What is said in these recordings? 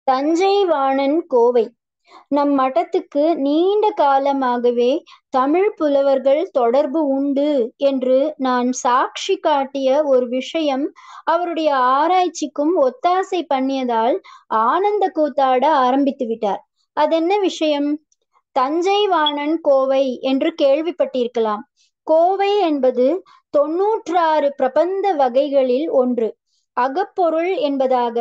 தஞ்சை வாணன் கோவை நம் மடத்துக்கு நீண்ட காலமாகவே தமிழ் புலவர்கள் தொடர்பு உண்டு என்று நான் சாட்சி காட்டிய ஒரு விஷயம் அவருடைய ஆராய்ச்சிக்கும் ஒத்தாசை பண்ணியதால் ஆனந்த கூத்தாட ஆரம்பித்து விட்டார் அதென்ன விஷயம் தஞ்சை வாணன் கோவை என்று கேள்விப்பட்டிருக்கலாம் கோவை என்பது தொன்னூற்றாறு பிரபந்த வகைகளில் ஒன்று அகப்பொருள் என்பதாக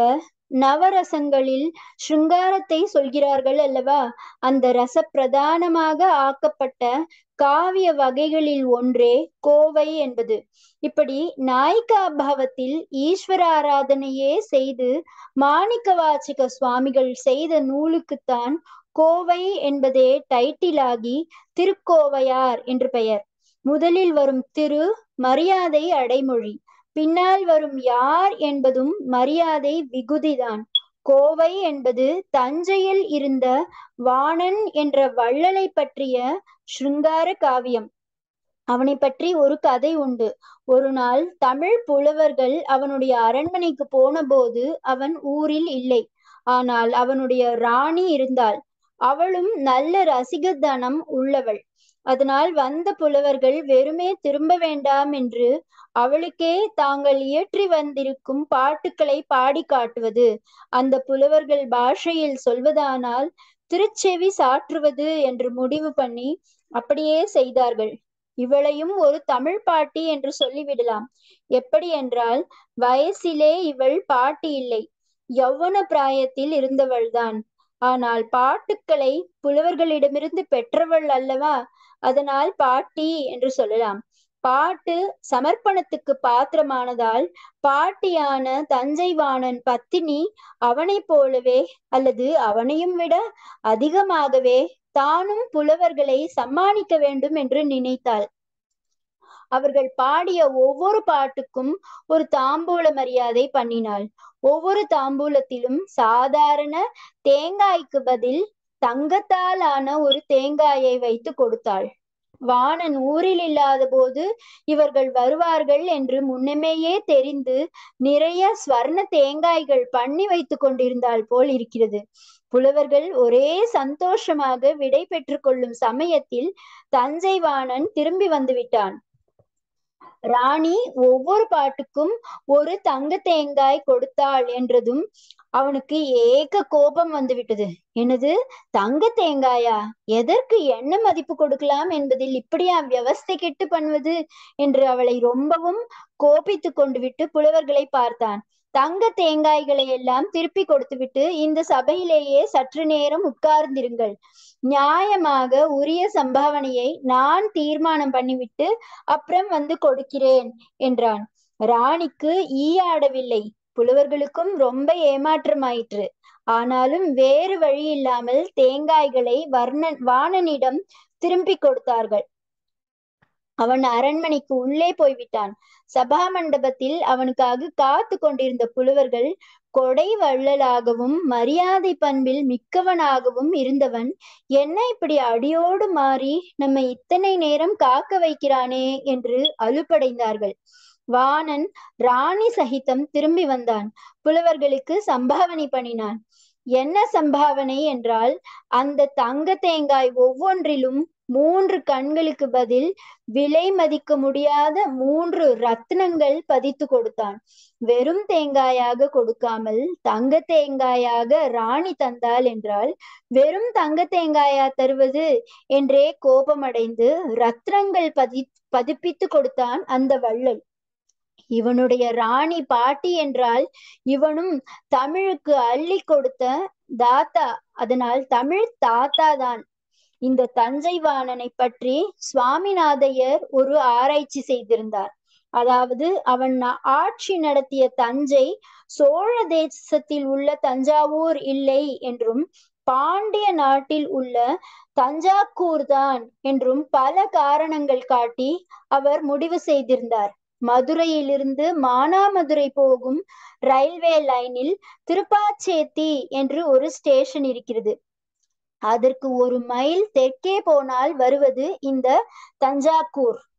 நவரசங்களில் சிருங்காரத்தை சொல்கிறார்கள் அல்லவா அந்த ரச பிரதானமாக ஆக்கப்பட்ட காவிய வகைகளில் ஒன்றே கோவை என்பது இப்படி நாயிகா பாவத்தில் ஈஸ்வர ஆராதனையே செய்து மாணிக்க வாச்சக சுவாமிகள் செய்த நூலுக்குத்தான் கோவை என்பதே டைட்டிலாகி திருக்கோவையார் என்று பெயர் முதலில் வரும் திரு மரியாதை அடைமொழி பின்னால் வரும் யார் என்பதும் மரியாதை விகுதிதான் கோவை என்பது தஞ்சையில் இருந்த வாணன் என்ற வள்ளலை பற்றிய ஸ்ருங்கார காவியம் அவனை பற்றி ஒரு கதை உண்டு ஒரு நாள் தமிழ் புலவர்கள் அவனுடைய அரண்மனைக்கு போன போது அவன் ஊரில் இல்லை ஆனால் அவனுடைய ராணி இருந்தாள் அவளும் நல்ல ரசிகத்தனம் உள்ளவள் அதனால் வந்த புலவர்கள் வெறுமே திரும்ப வேண்டாம் என்று அவளுக்கே தாங்கள் இயற்றி வந்திருக்கும் பாட்டுக்களை பாடி காட்டுவது அந்த புலவர்கள் பாஷையில் சொல்வதானால் திருச்செவி சாற்றுவது என்று முடிவு பண்ணி அப்படியே செய்தார்கள் இவளையும் ஒரு தமிழ் பாட்டி என்று சொல்லிவிடலாம் எப்படி என்றால் வயசிலே இவள் பாட்டி இல்லை யௌவன பிராயத்தில் இருந்தவள்தான் ஆனால் பாட்டுக்களை புலவர்களிடமிருந்து பெற்றவள் அல்லவா அதனால் பாட்டி என்று சொல்லலாம் பாட்டு சமர்ப்பணத்துக்கு பாத்திரமானதால் பாட்டியான தஞ்சைவாணன் பத்தினி அவனை போலவே அல்லது அவனையும் விட அதிகமாகவே தானும் புலவர்களை சம்மானிக்க வேண்டும் என்று நினைத்தாள் அவர்கள் பாடிய ஒவ்வொரு பாட்டுக்கும் ஒரு தாம்பூல மரியாதை பண்ணினாள் ஒவ்வொரு தாம்பூலத்திலும் சாதாரண தேங்காய்க்கு பதில் தங்கத்தால் ஆன ஒரு தேங்காயை வைத்து கொடுத்தாள் வாணன் ஊரில் இல்லாத போது இவர்கள் வருவார்கள் என்று முன்னமேயே தெரிந்து நிறைய ஸ்வர்ண தேங்காய்கள் பண்ணி வைத்து கொண்டிருந்தாள் போல் இருக்கிறது புலவர்கள் ஒரே சந்தோஷமாக விடை பெற்று கொள்ளும் சமயத்தில் தஞ்சை வாணன் திரும்பி வந்து விட்டான் ராணி ஒவ்வொரு பாட்டுக்கும் ஒரு தங்க தேங்காய் கொடுத்தாள் என்றதும் அவனுக்கு ஏக கோபம் வந்து விட்டது எனது தங்க தேங்காயா எதற்கு என்ன மதிப்பு கொடுக்கலாம் என்பதில் இப்படியா வியவஸ்தை கெட்டு பண்ணுவது என்று அவளை ரொம்பவும் கோபித்து கொண்டு விட்டு புலவர்களை பார்த்தான் தங்க தேங்காய்களை எல்லாம் திருப்பி கொடுத்துவிட்டு இந்த சபையிலேயே சற்று நேரம் உட்கார்ந்திருங்கள் நியாயமாக உரிய சம்பாவனையை நான் தீர்மானம் பண்ணிவிட்டு அப்புறம் வந்து கொடுக்கிறேன் என்றான் ராணிக்கு ஈயாடவில்லை புலவர்களுக்கும் ரொம்ப ஏமாற்றமாயிற்று ஆனாலும் வேறு வழி இல்லாமல் தேங்காய்களை வர்ணன் வாணனிடம் திருப்பி கொடுத்தார்கள் அவன் அரண்மனைக்கு உள்ளே போய்விட்டான் சபா மண்டபத்தில் அவனுக்காக காத்து கொண்டிருந்த புலவர்கள் கொடை வள்ளலாகவும் மரியாதை பண்பில் மிக்கவனாகவும் இருந்தவன் என்ன இப்படி அடியோடு மாறி நம்ம இத்தனை நேரம் காக்க வைக்கிறானே என்று அலுப்படைந்தார்கள் வாணன் ராணி சகிதம் திரும்பி வந்தான் புலவர்களுக்கு சம்பாவனை பண்ணினான் என்ன சம்பாவனை என்றால் அந்த தங்க தேங்காய் ஒவ்வொன்றிலும் மூன்று கண்களுக்கு பதில் விலை மதிக்க முடியாத மூன்று ரத்னங்கள் பதித்து கொடுத்தான் வெறும் தேங்காயாக கொடுக்காமல் தங்க தேங்காயாக ராணி தந்தாள் என்றால் வெறும் தங்க தேங்காயா தருவது என்றே கோபமடைந்து ரத்னங்கள் பதி பதிப்பித்து கொடுத்தான் அந்த வள்ளல் இவனுடைய ராணி பாட்டி என்றால் இவனும் தமிழுக்கு அள்ளி கொடுத்த தாத்தா அதனால் தமிழ் தாத்தா தான் இந்த தஞ்சை வாணனை பற்றி சுவாமிநாதையர் ஒரு ஆராய்ச்சி செய்திருந்தார் அதாவது அவன் ஆட்சி நடத்திய தஞ்சை சோழ தேசத்தில் உள்ள தஞ்சாவூர் இல்லை என்றும் பாண்டிய நாட்டில் உள்ள தஞ்சாக்கூர் தான் என்றும் பல காரணங்கள் காட்டி அவர் முடிவு செய்திருந்தார் மதுரையிலிருந்து மானாமதுரை போகும் ரயில்வே லைனில் திருப்பாச்சேத்தி என்று ஒரு ஸ்டேஷன் இருக்கிறது அதற்கு ஒரு மைல் தெற்கே போனால் வருவது இந்த தஞ்சாக்கூர்